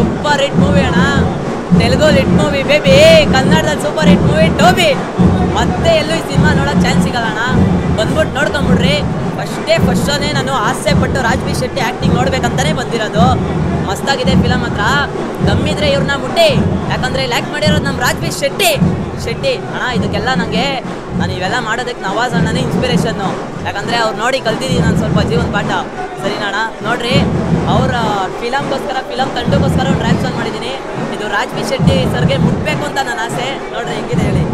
super hit movie ಅಣ್ಣ Telugu hit movie baby ಕನ್ನಡದಲ್ಲಿ super hit movie Toby ಮತ್ತೆ ಎಲ್ಲೂ ಈ ಸಿನಿಮಾ ನೋಡೋಕೆ ಚಾನ್ಸ್ ಸಿಗಲ್ಲ ಅಣ್ಣ ಬಂದ್ಬಿಟ್ಟು ನೋಡ್ಕೊಂಬಿಡ್ರಿ ಫಸ್ಟೇ ಫಸ್ಟನೇ ನಾನು ಆಸೆ ಪಟ್ಟು ರಾಜ್ಬಿ ಶೆಟ್ಟಿ ಆ್ಯಕ್ಟಿಂಗ್ ನೋಡ್ಬೇಕಂತಾನೆ ಬಂದಿರೋದು ಮಸ್ತಾಗಿದೆ ಫಿಲಮ್ ಹತ್ರ ದಮ್ಮಿದ್ರೆ ಇವ್ರನ್ನ ಮುಟ್ಟಿ ಯಾಕಂದ್ರೆ ಇಲ್ಲಿ ಆ್ಯಕ್ಟ್ ಮಾಡಿರೋದು ನಮ್ಮ ರಾಜ್ಬಿ ಶೆಟ್ಟಿ ಶೆಟ್ಟಿ ಅಣ್ಣ ಇದಕ್ಕೆಲ್ಲ ನನಗೆ ನಾನು ಇವೆಲ್ಲ ಮಾಡೋದಕ್ಕೆ ನವಾಜ್ ಅಣ್ಣನೇ ಇನ್ಸ್ಪಿರೇಷನ್ನು ಯಾಕಂದರೆ ಅವ್ರು ನೋಡಿ ಕಲ್ತಿದ್ದೀನಿ ನಾನು ಸ್ವಲ್ಪ ಜೀವನ ಪಾಠ ಸರಿನಾ ಅಣ್ಣ ನೋಡ್ರಿ ಅವ್ರ ಫಿಲಮ್ಗೋಸ್ಕರ ಫಿಲಮ್ ತಂಡಕ್ಕೋಸ್ಕರ ಒಂದು ರ್ಯಾಪ್ ಸಾಂಗ್ ಮಾಡಿದ್ದೀನಿ ಇದು ರಾಜ್ಬಿ ಶೆಟ್ಟಿ ಸರ್ಗೆ ಮುಟ್ಬೇಕು ಅಂತ ನನ್ನ ಆಸೆ ನೋಡ್ರಿ ಹೆಂಗಿದೆ ಹೇಳಿ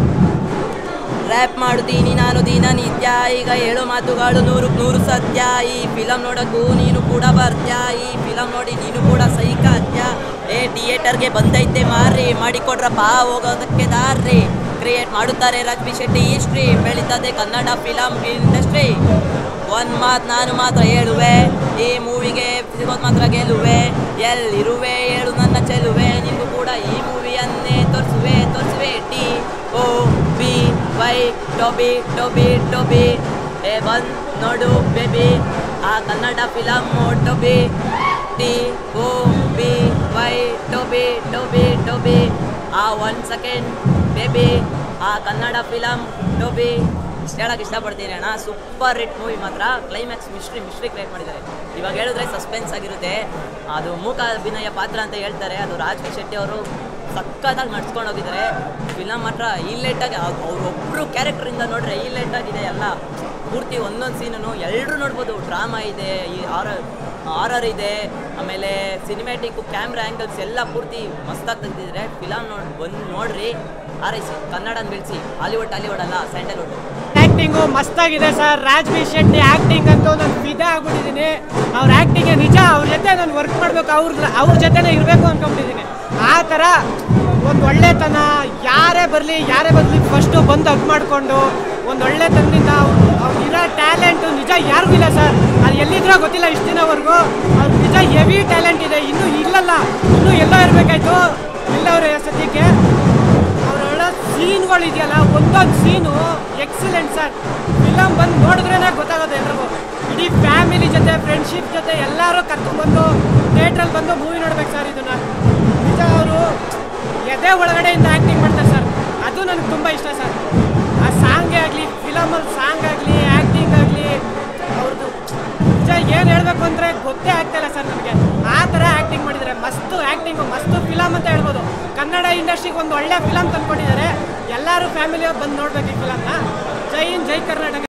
ರ್ಯಾಪ್ ಮಾಡ್ತೀನಿ ನಾನು ದಿನನಿತ್ಯ ಈಗ ಹೇಳೋ ಮಾತುಗಳು ನೂರು ನೂರು ಸತ್ಯ ಈ ಫಿಲಮ್ ನೋಡೋಕ್ಕೂ ನೀನು ಕೂಡ ಬರ್ತ್ಯಾ ಈ ಫಿಲಮ್ ನೋಡಿ ನೀನು ಕೂಡ ಸೈಕಾತ್ಯ ಏ ಥಿಯೇಟರ್ಗೆ ಬಂದೈತೆ ಮಾರ್ರಿ ಮಾಡಿಕೊಡ್ರಪ್ಪ ಹೋಗೋದಕ್ಕೆ ದಾರ್ರಿ ಕ್ರಿಯೇಟ್ ಮಾಡುತ್ತಾರೆ ರಾಜ್ಬಿ ಶೆಟ್ಟಿ ಹಿಸ್ಟ್ರಿ ಬೆಳೀತದೆ ಕನ್ನಡ ಫಿಲಮ್ ಇಂಡಸ್ಟ್ರಿ ಒಂದು ಮಾತು ನಾನು ಮಾತ್ರ ಹೇಳುವೆ ಈ ಮೂವಿಗೆ ಸಿಗೋದು ಮಾತ್ರ ಗೆಲ್ಲುವೆ ಎಲ್ಲಿರುವೆ ಹೇಳು ನನ್ನ ಚೆಲುವೆ ನಿಮಗೂ ಕೂಡ ಈ ಮೂವಿಯನ್ನೇ ತೋರಿಸುವೆ ತೋರಿಸುವೆ T O B Y Toby Toby Toby ಏ ಬಂದ್ ನೋಡು ಬೇಬಿ ಆ Kannada film Toby T O B Y Toby Toby Toby ಆ ಒನ್ ಸೆಕೆಂಡ್ ಬೇಬಿ ಆ ಕನ್ನಡ ಫಿಲಮ್ ಟೊಬಿ ಇಷ್ಟು ಹೇಳಕ್ಕೆ ಇಷ್ಟಪಡ್ತೀನಿ ಅಣ್ಣ ಸೂಪರ್ ಹಿಟ್ ಮೂವಿ ಮಾತ್ರ ಕ್ಲೈಮ್ಯಾಕ್ಸ್ ಮಿಸ್ಟ್ರಿ ಮಿಸ್ಟ್ರಿ ಕ್ರಿಯೇಟ್ ಮಾಡಿದ್ದಾರೆ ಇವಾಗ ಹೇಳಿದ್ರೆ ಸಸ್ಪೆನ್ಸ್ ಆಗಿರುತ್ತೆ ಅದು ಮೂಕ ಅಭಿನಯ ಪಾತ್ರ ಅಂತ ಹೇಳ್ತಾರೆ ಅದು ರಾಜ್ ಶೆಟ್ಟಿ ಅವರು ಸಕ್ಕತ್ತಾಗಿ ನಡ್ಸ್ಕೊಂಡು ಹೋಗಿದ್ದಾರೆ ಫಿಲಮ್ ಮಾತ್ರ ಹೈಲೈಟಾಗಿ ಅವ್ರೊಬ್ಬರು ಕ್ಯಾರೆಕ್ಟರಿಂದ ನೋಡ್ರೆ ಹೈಲೈಟಾಗಿದೆ ಎಲ್ಲ ಪೂರ್ತಿ ಒಂದೊಂದು ಸೀನನು ಎಲ್ಲರೂ ನೋಡ್ಬೋದು ಡ್ರಾಮಾ ಇದೆ ಈ ಆರರ್ ಆರರ್ ಇದೆ ಆಮೇಲೆ ಸಿನಿಮ್ಯಾಟಿಕ್ ಕ್ಯಾಮ್ರಾ ಆ್ಯಂಗಲ್ಸ್ ಎಲ್ಲ ಪೂರ್ತಿ ಮಸ್ತಾಗಿ ತೆಗ್ದಿದ್ದಾರೆ ಫಿಲಮ್ ನೋಡಿ ಬಂದು ನೋಡ್ರಿ ಆರೈಸಿ ಕನ್ನಡನ ಬೆಳೆಸಿ ಹಾಲಿವುಡ್ ಹಾಲಿವುಡ್ ಅಲ್ಲ ಸ್ಯಾಂಡಲ್ವುಡ್ ಆಕ್ಟಿಂಗು ಮಸ್ತಾಗಿದೆ sir Raj B Shetty acting ಅಂತೂ ನಾನು ಫಿದಾ ಆಗ್ಬಿಟ್ಟಿದ್ದೀನಿ ಅವ್ರ ಆಕ್ಟಿಂಗ್ ನಿಜ ಅವ್ರ ಜೊತೆ ನಾನು ವರ್ಕ್ ಮಾಡ್ಬೇಕು ಅವ್ರ ಅವ್ರ ಜೊತೆನೇ ಇರಬೇಕು ಅನ್ಕೊಂಡ್ಬಿಟ್ಟಿದ್ದೀನಿ ಆ ಥರ ಒಂದು ಒಳ್ಳೆತನ ಯಾರೇ ಬರಲಿ ಯಾರೇ ಬರಲಿ ಫಸ್ಟು ಬಂದು ಹಗ್ ಮಾಡಿಕೊಂಡು ಒಂದು ಒಳ್ಳೆತನದಿಂದ ಅವ್ರು ಇರೋ ಟ್ಯಾಲೆಂಟು ನಿಜ ಯಾರಿಗೂ ಇಲ್ಲ ಸರ್ ಅದು ಎಲ್ಲಿದ್ರೋ ಗೊತ್ತಿಲ್ಲ ಇಷ್ಟು ದಿನವರೆಗೂ ಅವ್ರು ನಿಜ ಹೆವಿ ಟ್ಯಾಲೆಂಟ್ ಇದೆ ಇನ್ನೂ ಇಲ್ಲಲ್ಲ ಇನ್ನೂ ಎಲ್ಲೋ ಇರಬೇಕಾಯ್ತು ಇಲ್ಲವ್ರೆ ಸದ್ಯಕ್ಕೆ ಅವರೊಳ ಸೀನ್ಗಳು ಇದೆಯಲ್ಲ ಒಂದೊಂದು ಸೀನು ಎಕ್ಸಲೆಂಟ್ ಸರ್ ಫಿಲಮ್ ಬಂದು ನೋಡಿದ್ರೇ ಗೊತ್ತಾಗೋದು ಎಲ್ರಿಗೂ ಇಡೀ ಫ್ಯಾಮಿಲಿ ಜೊತೆ ಫ್ರೆಂಡ್ಶಿಪ್ ಜೊತೆ ಎಲ್ಲರೂ ಕರ್ಕೊಂಡ್ಬಂದು ಥಿಯೇಟ್ರಲ್ಲಿ ಬಂದು ಮೂವಿ ನೋಡ್ಬೇಕು ಸರ್ ಇದನ್ನ ನಿಜ ಅವರು ಎದೆ ಒಳಗಡೆಯಿಂದ ಆ್ಯಕ್ಟಿಂಗ್ ಮಾಡ್ತಾರೆ ಸರ್ ಅದು ನನಗೆ ತುಂಬ ಇಷ್ಟ ಸರ್ ಆ ಸಾಂಗೇ ಆಗಲಿ ಫಿಲಮಲ್ಲಿ ಸಾಂಗ್ ಆಗಲಿ ಆ್ಯಕ್ಟಿಂಗ್ ಆಗಲಿ ಅವ್ರದ್ದು ನಿಜ ಏನು ಹೇಳಬೇಕು ಅಂದರೆ ಗೊತ್ತೇ ಆಗ್ತಾಯಿಲ್ಲ ಸರ್ ನನಗೆ ಆ ಥರ ಆ್ಯಕ್ಟಿಂಗ್ ಮಾಡಿದ್ದಾರೆ ಮಸ್ತು ಆ್ಯಕ್ಟಿಂಗು ಮಸ್ತು ಫಿಲಮ್ ಅಂತ ಹೇಳ್ಬೋದು ಕನ್ನಡ ಇಂಡಸ್ಟ್ರಿಗೆ ಒಂದು ಒಳ್ಳೆ ಫಿಲಮ್ ತಂದ್ಕೊಟ್ಟಿದ್ದಾರೆ ಎಲ್ಲರೂ ಫ್ಯಾಮಿಲಿಯವ್ರು ಬಂದು ನೋಡ್ಬೇಕು ಈ ಫಿಲಮ್ನ ಜೈ ಹಿಂದ್ ಜೈ ಕರ್ನಾಟಕ